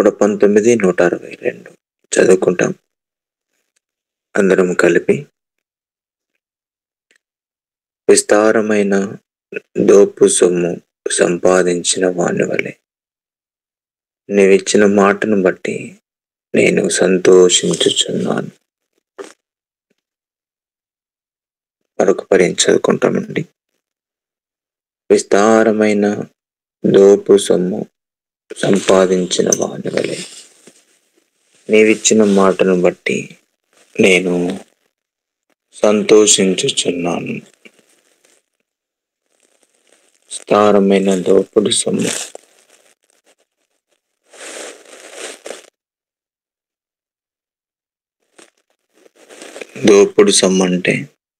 నూట పంతొమ్మిది నూట అరవై రెండు చదువుకుంటాం అందరం కలిపి విస్తారమైన దోపు సొమ్ము సంపాదించిన వాని వలె నీవిచ్చిన మాటను బట్టి నేను సంతోషించుచున్నాను మరొక పర్యం చదువుకుంటామండి విస్తారమైన దోపు సొమ్ము సంపాదించిన వాని వలె నీవిచ్చిన మాటను బట్టి నేను సంతోషించుచున్నాను విస్తారమైన దోపుడు సొమ్ము దోపుడు సొమ్ము అంటే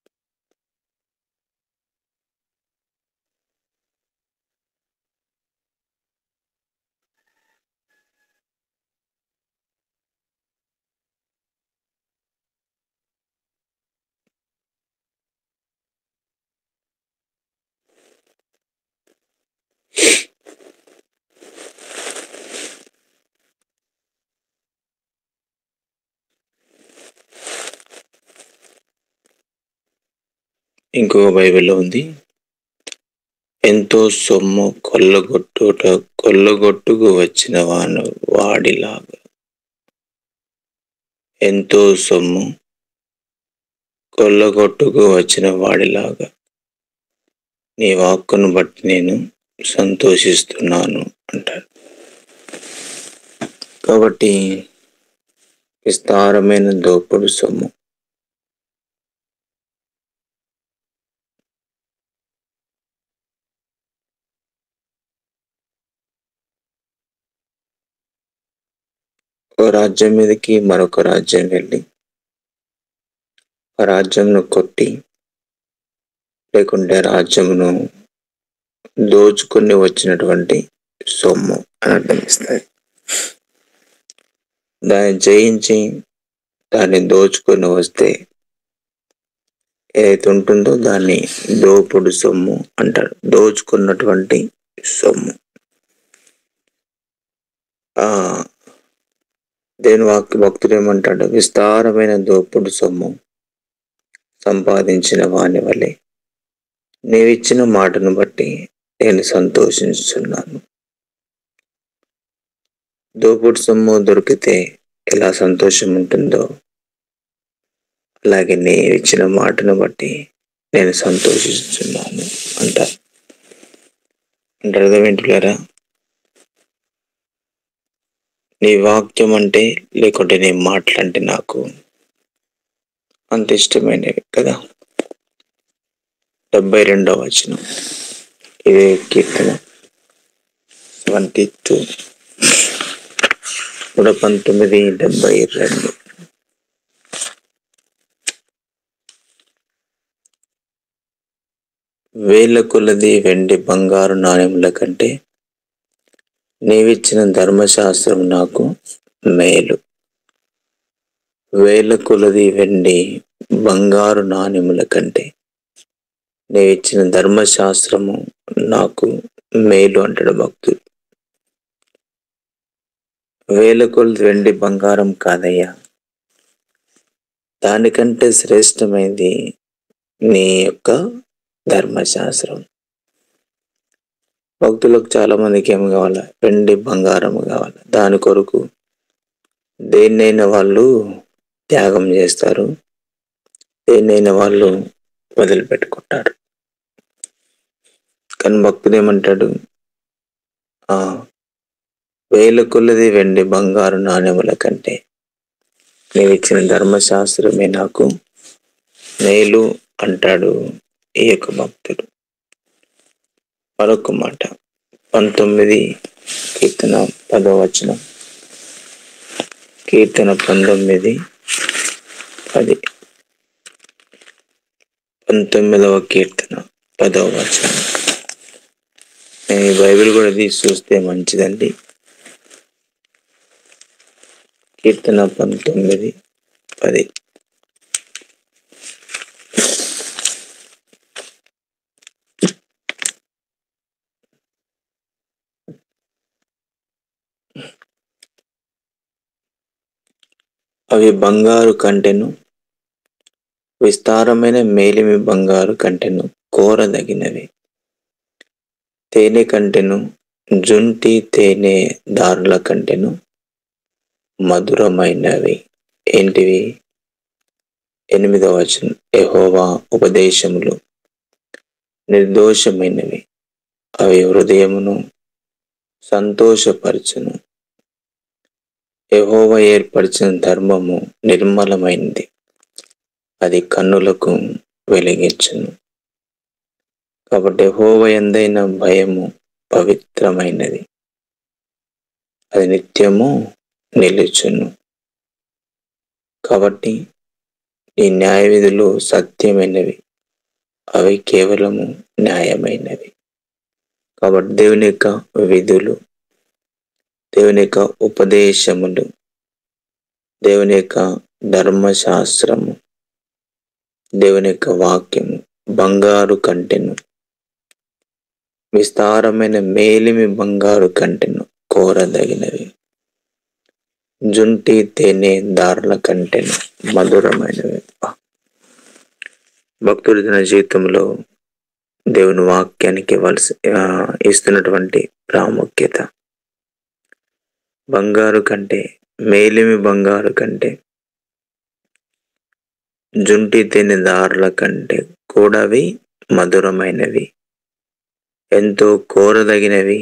ఇంకో బైబిల్లో ఉంది ఎంతో సొమ్ము కొల్లగొట్టుట కొల్లగొట్టుకు వచ్చిన వాను వాడిలాగా ఎంతో సొమ్ము కొల్లగొట్టుకు వచ్చిన వాడిలాగా నీ వాక్కును బట్టి నేను సంతోషిస్తున్నాను అంటారు కాబట్టి విస్తారమైన దోపుడు సొమ్ము ఒక రాజ్యం మీదకి మరొక రాజ్యం వెళ్ళి ఆ రాజ్యంను కొట్టి లేకుంటే రాజ్యమును దోచుకొని వచ్చినటువంటి సొమ్ము అని అర్థమిస్తుంది దాన్ని జయించి దాన్ని దోచుకొని వస్తే ఏదైతే ఉంటుందో దాన్ని దోపుడు సొమ్ము అంటారు దోచుకున్నటువంటి సొమ్ము ఆ దేని వాక్య భక్తుడు ఏమంటాడు విస్తారమైన దోపుడు సొమ్ము సంపాదించిన వాని వలె నీవిచ్చిన మాటను బట్టి నేను సంతోషిస్తున్నాను దోపుడు సొమ్ము దొరికితే ఎలా సంతోషం ఉంటుందో అలాగే నేను ఇచ్చిన మాటను బట్టి నేను సంతోషిస్తున్నాను అంటారు అంటే అర్థం ఏంటిలారా నీ వాక్యం అంటే లేకుంటే నీ మాటలంటే నాకు అంత ఇష్టమైనవి కదా డెబ్బై రెండవ వచనం ఇదే కీర్తన సెవెంటీ టూ నూట పంతొమ్మిది డెబ్బై రెండు వేల కొలది వెండి బంగారు నాణ్యముల కంటే నీవిచ్చిన ధర్మశాస్త్రం నాకు మేలు వేల కొలది వెండి బంగారు నాణ్యముల కంటే నీవిచ్చిన ధర్మశాస్త్రము నాకు మేలు అంటాడు భక్తుడు వేల కొలది వెండి బంగారం కాదయ్యా దానికంటే శ్రేష్టమైంది నీ యొక్క ధర్మశాస్త్రం భక్తులకు చాలా మందికి ఏం కావాలా వెండి బంగారం కావాలి దాని కొరకు దేన్నైనా వాళ్ళు త్యాగం చేస్తారు దేన్నైనా వాళ్ళు వదిలిపెట్టుకుంటారు కానీ భక్తుడు ఏమంటాడు ఆ వేల కొలది వెండి బంగారు నాణ్యముల కంటే నీవు ఇచ్చిన ధర్మశాస్త్రమే నాకు మేలు అంటాడు ఈ యొక్క భక్తుడు మరొక మాట పంతొమ్మిది కీర్తన పదో వచనం కీర్తన పంతొమ్మిది పది పంతొమ్మిదవ కీర్తన పదవ వచనం నేను ఈ బైబిల్ కూడా తీసి చూస్తే మంచిదండి కీర్తన పంతొమ్మిది పది అవి బంగారు కంటెను విస్తారమైన మేలిమి బంగారు కంటెను కోరదగినవి తేనె కంటెను జుంటి తేనె దారుల కంటెను మధురమైనవి ఏంటివి ఎనిమిదవ వచనం యెహోవా ఉపదేశములు నిర్దోషమైనవి అవి హృదయమును సంతోషపరచును యెహోవా ఏర్పరిచిన ధర్మము నిర్మలమైనది అది కన్నులకు వెలిగించును కాబట్టి యెహోవా ఎందైన భయము పవిత్రమైనది అది నిత్యము నిలుచును కాబట్టి ఈ న్యాయ విధులు సత్యమైనవి అవి కేవలము న్యాయమైనవి కాబట్టి దేవుని యొక్క విధులు దేవుని యొక్క ఉపదేశములు దేవుని యొక్క ధర్మశాస్త్రము దేవుని యొక్క వాక్యము బంగారు కంటెను విస్తారమైన మేలిమి బంగారు కంటెను కోరదగినవి జుంటి తేనె దారుల కంటెను మధురమైనవి భక్తుడు తన జీవితంలో దేవుని వాక్యానికి ఇవ్వాల్సి ఆ, ఇస్తున్నటువంటి ప్రాముఖ్యత బంగారు కంటే మేలిమి బంగారు కంటే జుంటి తేనె దారుల కంటే కూడావి మధురమైనవి ఎంతో కోరదగినవి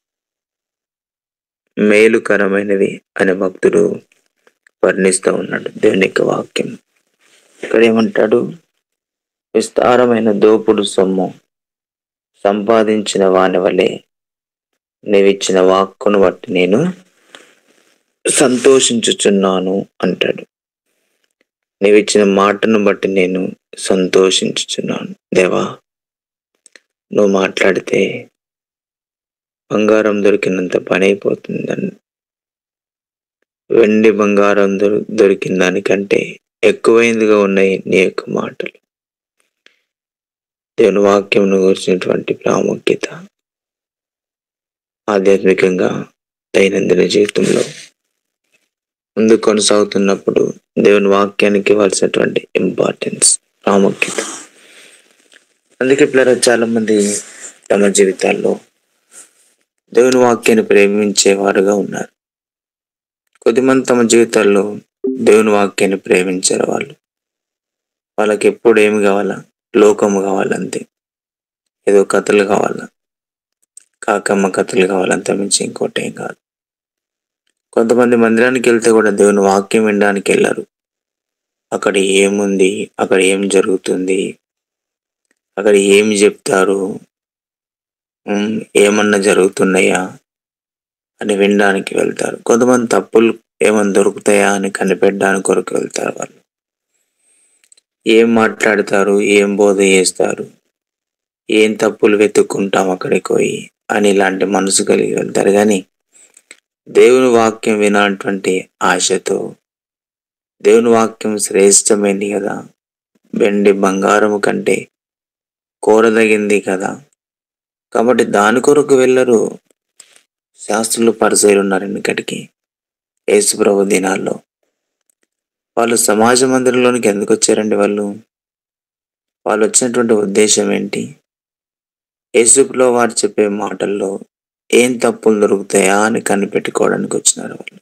మేలుకరమైనవి అనే భక్తుడు వర్ణిస్తూ ఉన్నాడు దేవుని యొక్క వాక్యం ఇక్కడ ఏమంటాడు విస్తారమైన దోపుడు సొమ్ము సంపాదించిన వాని వలె నీవిచ్చిన వాక్కును బట్టి నేను సంతోషించుచున్నాను అంటాడు నీవిచ్చిన మాటను బట్టి నేను సంతోషించుచున్నాను దేవా నువ్వు మాట్లాడితే బంగారం దొరికినంత పని అయిపోతుందని వెండి బంగారం దొరి దొరికిన దానికంటే ఎక్కువైందిగా ఉన్నాయి నీ యొక్క మాటలు దేవుని వాక్యంను గురించినటువంటి ప్రాముఖ్యత ఆధ్యాత్మికంగా దైనందిన జీవితంలో ముందు కొనసాగుతున్నప్పుడు దేవుని వాక్యానికి ఇవ్వాల్సినటువంటి ఇంపార్టెన్స్ ప్రాముఖ్యత అందుకే పిల్లలు చాలా మంది తమ జీవితాల్లో దేవుని వాక్యాన్ని ప్రేమించేవారుగా ఉన్నారు కొద్దిమంది తమ జీవితాల్లో దేవుని వాక్యాన్ని ప్రేమించారు వాళ్ళు వాళ్ళకి ఎప్పుడు ఏమి కావాలా లోకము కావాలంతే ఏదో కథలు కావాలా కాకమ్మ కథలు కావాలంత మించి ఇంకోటి ఏం కాదు కొంతమంది మందిరానికి వెళ్తే కూడా దేవుని వాక్యం వినడానికి వెళ్ళరు అక్కడ ఏముంది అక్కడ ఏం జరుగుతుంది అక్కడ ఏమి చెప్తారు ఉమ్, ఏమన్నా జరుగుతున్నాయా అని వినడానికి వెళ్తారు కొంతమంది తప్పులు ఏమన్నా దొరుకుతాయా అని కనిపెట్టడానికి కొరకు వెళ్తారు వాళ్ళు ఏం మాట్లాడతారు ఏం బోధ చేస్తారు ఏం తప్పులు వెతుక్కుంటాం అక్కడికి పోయి అని ఇలాంటి మనసు కలిగి వెళ్తారు కానీ దేవుని వాక్యం వినాలటువంటి ఆశతో దేవుని వాక్యం శ్రేష్టమైంది కదా వెండి బంగారము కంటే కోరదగింది కదా కాబట్టి దాని కొరకు వెళ్ళరు శాస్త్రులు పరిచయలు ఉన్నారు వెనకటికి యేసు ప్రభు దినాల్లో వాళ్ళు సమాజ మందిరంలోనికి ఎందుకు వచ్చారండి వాళ్ళు వాళ్ళు వచ్చినటువంటి ఉద్దేశం ఏంటి యేసులో వారు చెప్పే మాటల్లో ఏం తప్పులు దొరుకుతాయా అని కనిపెట్టుకోవడానికి వచ్చినారు వాళ్ళు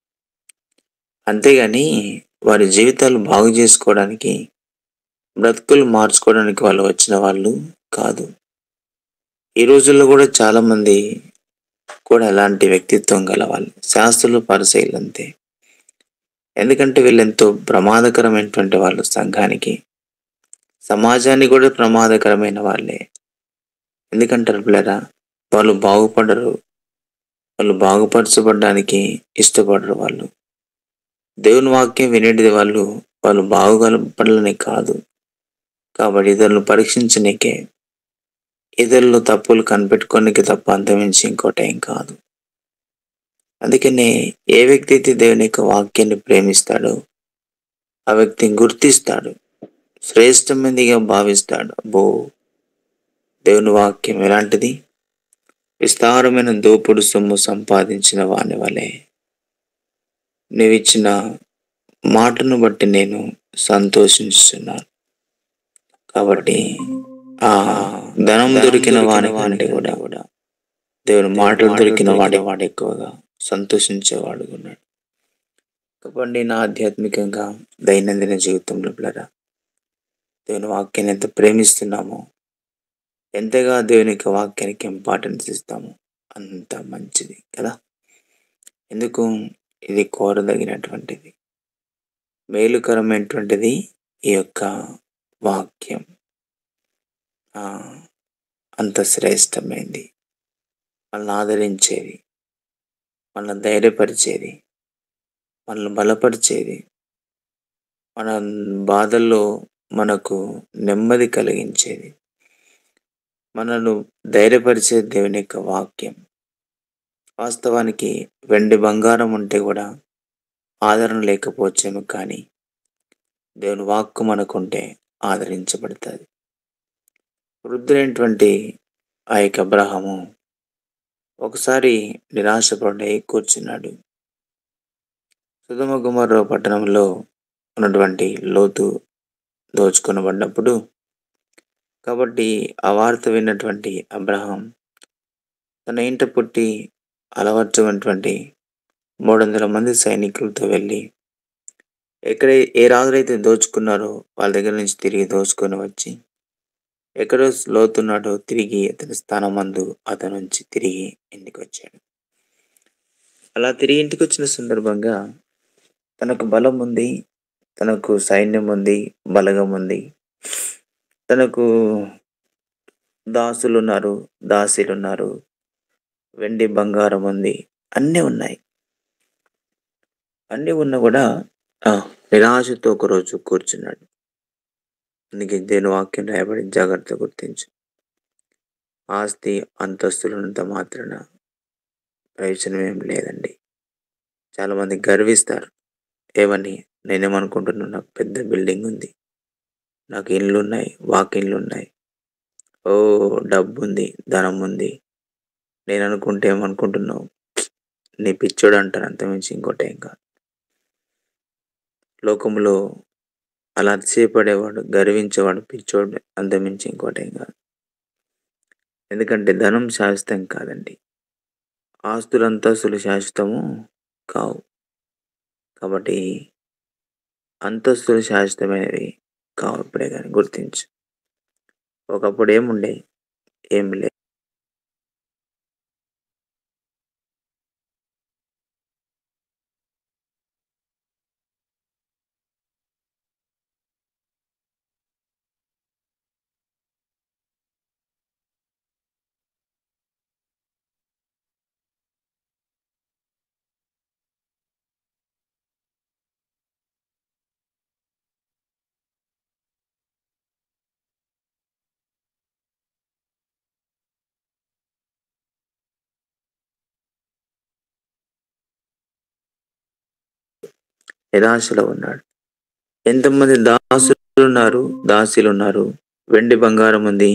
అంతేగాని వారి జీవితాలు బాగు చేసుకోవడానికి బ్రతుకులు మార్చుకోవడానికి వాళ్ళు వచ్చిన వాళ్ళు కాదు ఈ రోజుల్లో కూడా చాలా మంది కూడా ఎలాంటి వ్యక్తిత్వం గల వాళ్ళు శాస్త్రులు పరిశైలు అంతే ఎందుకంటే వీళ్ళు ఎంతో ప్రమాదకరమైనటువంటి వాళ్ళు సంఘానికి సమాజానికి కూడా ప్రమాదకరమైన వాళ్ళే ఎందుకంటారు పిల్లరా వాళ్ళు బాగుపడరు వాళ్ళు బాగుపరచబడడానికి ఇష్టపడరు వాళ్ళు దేవుని వాక్యం వినేటిది వాళ్ళు వాళ్ళు బాగుపడాలని కాదు కాబట్టి ఇతరులను పరీక్షించనీకే ఇతరులు తప్పులు కనిపెట్టుకోనికి తప్ప అంతమించి ఇంకోటి ఏం కాదు అందుకనే ఏ వ్యక్తి అయితే దేవుని యొక్క వాక్యాన్ని ప్రేమిస్తాడో ఆ వ్యక్తిని గుర్తిస్తాడు శ్రేష్టమైనదిగా భావిస్తాడు అబ్బో దేవుని వాక్యం ఎలాంటిది విస్తారమైన దోపుడు సొమ్ము సంపాదించిన వాని వలె నీవిచ్చిన మాటను బట్టి నేను సంతోషిస్తున్నాను కాబట్టి ఆ ధనం దొరికిన వాని కంటే కూడా కూడా దేవుని మాటలు దొరికిన వాడే వాడు ఎక్కువగా సంతోషించేవాడు ఉన్నాడు కాబట్టి నా ఆధ్యాత్మికంగా దైనందిన జీవితంలో పిల్లరా దేవుని వాక్యాన్ని ఎంత ప్రేమిస్తున్నామో ఎంతగా దేవుని యొక్క వాక్యానికి ఇంపార్టెన్స్ ఇస్తామో అంత మంచిది కదా ఎందుకు ఇది కోరదగినటువంటిది మేలుకరమైనటువంటిది ఈ యొక్క వాక్యం ఆ, అంత శ్రేష్టమైంది మనల్ని ఆదరించేది మనల్ని ధైర్యపరిచేది మనల్ని బలపరిచేది మన బాధల్లో మనకు నెమ్మది కలిగించేది మనను ధైర్యపరిచే దేవుని యొక్క వాక్యం వాస్తవానికి వెండి బంగారం ఉంటే కూడా ఆదరణ లేకపోవచ్చేమో కానీ దేవుని వాక్కు మనకుంటే ఆదరించబడుతుంది వృద్ధులైనటువంటి ఆ యొక్క అబ్రహము ఒకసారి నిరాశపడి కూర్చున్నాడు సుధమ గుమర్ర పట్టణంలో ఉన్నటువంటి లోతు దోచుకొనబడినప్పుడు కాబట్టి ఆ వార్త విన్నటువంటి అబ్రహాం తన ఇంట పుట్టి అలవర్చమైనటువంటి మూడు వందల మంది సైనికులతో వెళ్ళి ఎక్కడ ఏ రాజులైతే దోచుకున్నారో వాళ్ళ దగ్గర నుంచి తిరిగి దోచుకొని వచ్చి ఎక్కడో లోతున్నాడో తిరిగి అతని స్థానమందు అతని నుంచి తిరిగి ఇంటికి వచ్చాడు అలా తిరిగి ఇంటికి వచ్చిన సందర్భంగా తనకు బలం ఉంది తనకు సైన్యం ఉంది బలగం ఉంది తనకు దాసులు ఉన్నారు దాసీలు ఉన్నారు వెండి బంగారం ఉంది అన్నీ ఉన్నాయి అన్నీ ఉన్నా కూడా ఆ, నిరాశతో ఒకరోజు కూర్చున్నాడు అందుకే దేని వాక్యం రాయబడి జాగ్రత్త గుర్తించు ఆస్తి అంతస్తులున్నంత మాత్రాన ప్రయోజనం ఏం లేదండి చాలామంది గర్విస్తారు ఏమని నేనేమనుకుంటున్నాను నాకు పెద్ద బిల్డింగ్ ఉంది నాకు ఇండ్లు ఉన్నాయి వాకిన్లు ఉన్నాయి ఓ డబ్బు ఉంది ధనం ఉంది నేను అనుకుంటే ఏమనుకుంటున్నావు నీ పిచ్చోడు అంటారు అంతమించి ఇంకోటి ఏం కాదు లోకంలో అలా అతిశయపడేవాడు గర్వించేవాడు పిచ్చోడు అంతమించి ఇంకోటి ఏం కాదు ఎందుకంటే ధనం శాశ్వతం కాదండి ఆస్తులు అంతస్తులు శాశ్వతము కావు కాబట్టి అంతస్తులు శాశ్వతమైనవి కావు ఇప్పుడే కానీ గుర్తించు ఒకప్పుడు ఏముండే ఏం లే నిరాశలో ఉన్నాడు ఎంతమంది దాసులు ఉన్నారు దాసీలు ఉన్నారు వెండి బంగారం ఉంది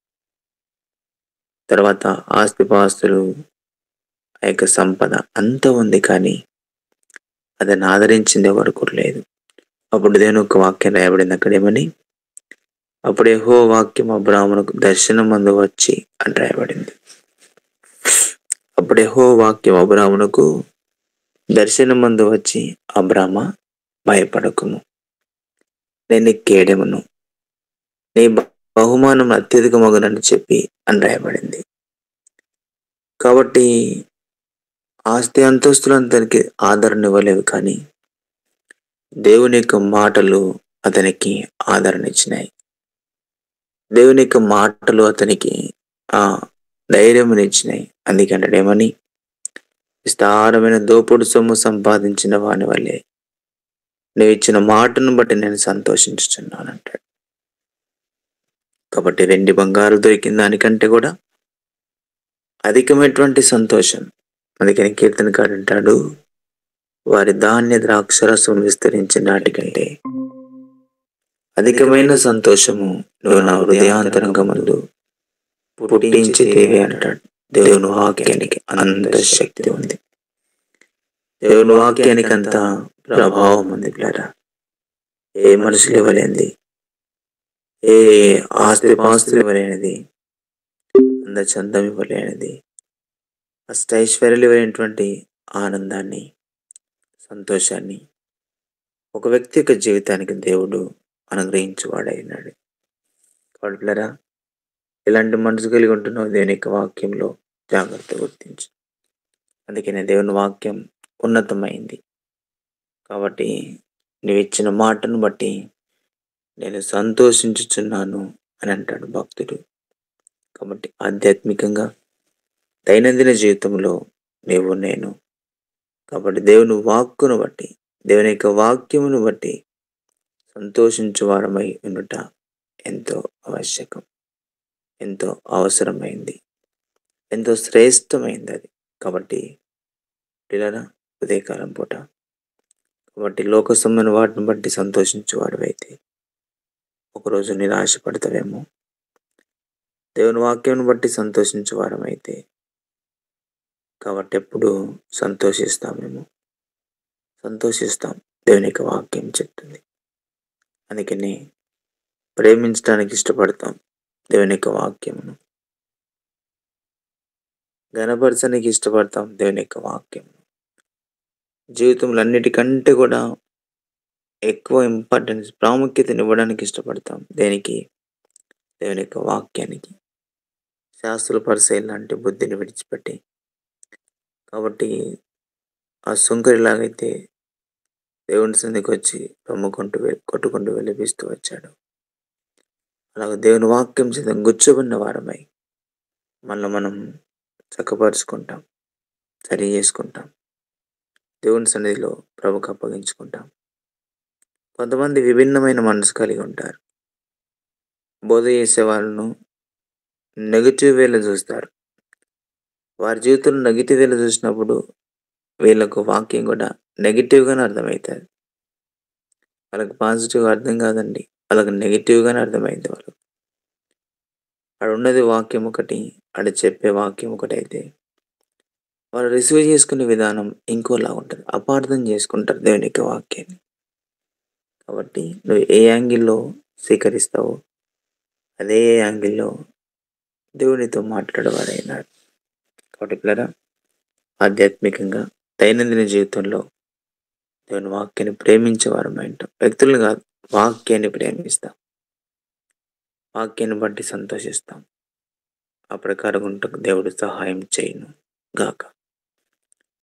తర్వాత ఆస్తిపాస్తులు ఆ యొక్క సంపద అంతా ఉంది కానీ అతన్ని ఆదరించింది ఎవరు కూడా లేదు అప్పుడు దేవుని ఒక వాక్యం రాయబడింది అక్కడ ఏమని అప్పుడే హో వాక్యం అబ్రాహ్మణకు దర్శనం అందు వచ్చి అని రాయబడింది అప్పుడే హో వాక్యం అబ్రాహ్మణకు దర్శనం మందు వచ్చి అబ్రాహ్మ భయపడకుము నేను కేడెమును నీ బ- బహుమానం అత్యధికమగునని చెప్పి అని రాయబడింది కాబట్టి ఆస్తి అంతస్తులందరికీ ఆదరణ ఇవ్వలేవు కానీ దేవుని యొక్క మాటలు అతనికి ఆదరణ ఇచ్చినాయి దేవుని యొక్క మాటలు అతనికి ఆ ధైర్యమునిచ్చినాయి అందుకంటే ఏమని విస్తారమైన దోపుడు సొమ్ము సంపాదించిన వాని వల్లే నువ్వు ఇచ్చిన మాటను బట్టి నేను సంతోషించుచున్నాను అంటాడు కాబట్టి వెండి బంగారు దొరికిన దానికంటే కూడా అధికమైనటువంటి సంతోషం అందుకని కీర్తనకాడు అంటాడు వారి ధాన్య ద్రాక్షరసం విస్తరించిన నాటికంటే అధికమైన సంతోషము నువ్వు నా హృదయాంతరంగమందు పుట్టించితేవి అంటాడు దేవుని వాక్యానికి అంత శక్తి ఉంది దేవుని వాక్యానికి అంత ప్రభావం ఉంది పిల్లరా ఏ మనుషులు ఇవ్వలేనిది ఏ ఆస్తి పాస్తులు ఇవ్వలేనిది అందచందం ఇవ్వలేనిది అష్టైశ్వర్యాలు ఇవ్వలేనటువంటి ఆనందాన్ని సంతోషాన్ని ఒక వ్యక్తి యొక్క జీవితానికి దేవుడు అనుగ్రహించువాడైనాడు కాబట్టి పిల్లరా ఎలాంటి మనసు కలిగి ఉంటున్నావు దేవుని యొక్క వాక్యంలో జాగ్రత్త గుర్తించు అందుకనే దేవుని వాక్యం ఉన్నతమైంది కాబట్టి నీవు ఇచ్చిన మాటను బట్టి నేను సంతోషించుచున్నాను అని అంటాడు భక్తుడు కాబట్టి ఆధ్యాత్మికంగా దైనందిన జీవితంలో నీవు నేను కాబట్టి దేవుని వాక్కును బట్టి దేవుని యొక్క వాక్యమును బట్టి సంతోషించు వారమై ఉండుట ఎంతో ఆవశ్యకం ఎంతో అవసరమైంది ఎంతో శ్రేష్టమైంది అది కాబట్టి పిల్లల ఉదయకాలం పూట కాబట్టి లోక సొమ్మైన వాటిని బట్టి సంతోషించేవాడివైతే ఒకరోజు నిరాశపడతావేమో దేవుని వాక్యం బట్టి సంతోషించేవారమైతే కాబట్టి ఎప్పుడు సంతోషిస్తామేమో సంతోషిస్తాం దేవుని యొక్క వాక్యం చెప్తుంది అందుకని ప్రేమించడానికి ఇష్టపడతాం దేవుని యొక్క వాక్యమును గణపరచడానికి ఇష్టపడతాం దేవుని యొక్క వాక్యం జీవితంలో అన్నిటికంటే కూడా ఎక్కువ ఇంపార్టెన్స్ ప్రాముఖ్యతను ఇవ్వడానికి ఇష్టపడతాం దేనికి దేవుని యొక్క వాక్యానికి శాస్త్రుల పరిశైలి లాంటి బుద్ధిని విడిచిపెట్టి కాబట్టి ఆ సుంకరిలాగైతే దేవుని సందికి వచ్చి రమ్ముకుంటూ వె- కొట్టుకుంటూ వెలిపిస్తూ వచ్చాడు అలాగే దేవుని వాక్యం చేత గుచ్చబడిన వారమై మళ్ళీ మనం చక్కపరుచుకుంటాం సరి చేసుకుంటాం దేవుని సన్నిధిలో ప్రభుకు అప్పగించుకుంటాం కొంతమంది విభిన్నమైన మనసు కలిగి ఉంటారు బోధ చేసే వాళ్ళను నెగిటివ్ వేలో చూస్తారు వారి జీవితంలో నెగిటివ్ వేలో చూసినప్పుడు వీళ్ళకు వాక్యం కూడా నెగిటివ్గానే అర్థమవుతుంది వాళ్ళకి పాజిటివ్గా అర్థం కాదండి వాళ్ళకి నెగిటివ్గానే అర్థమైంది వాళ్ళకు ఆడ ఉన్నది వాక్యం ఒకటి ఆడ చెప్పే వాక్యం ఒకటి అయితే వాళ్ళు రిసీవ్ చేసుకునే విధానం ఇంకోలా ఉంటుంది అపార్థం చేసుకుంటారు దేవుని యొక్క వాక్యాన్ని కాబట్టి నువ్వు ఏ యాంగిల్లో స్వీకరిస్తావో అదే యాంగిల్లో దేవునితో మాట్లాడేవాడైనాడు కాబట్టి పిల్లరా ఆధ్యాత్మికంగా దైనందిన జీవితంలో దేవుని వాక్యాన్ని ప్రేమించేవారు ఉంటాం వ్యక్తులు కాదు వాక్యాన్ని ప్రేమిస్తాం వాక్యాన్ని బట్టి సంతోషిస్తాం ఆ ప్రకారం ఉంటకు దేవుడు సహాయం చేయను గాక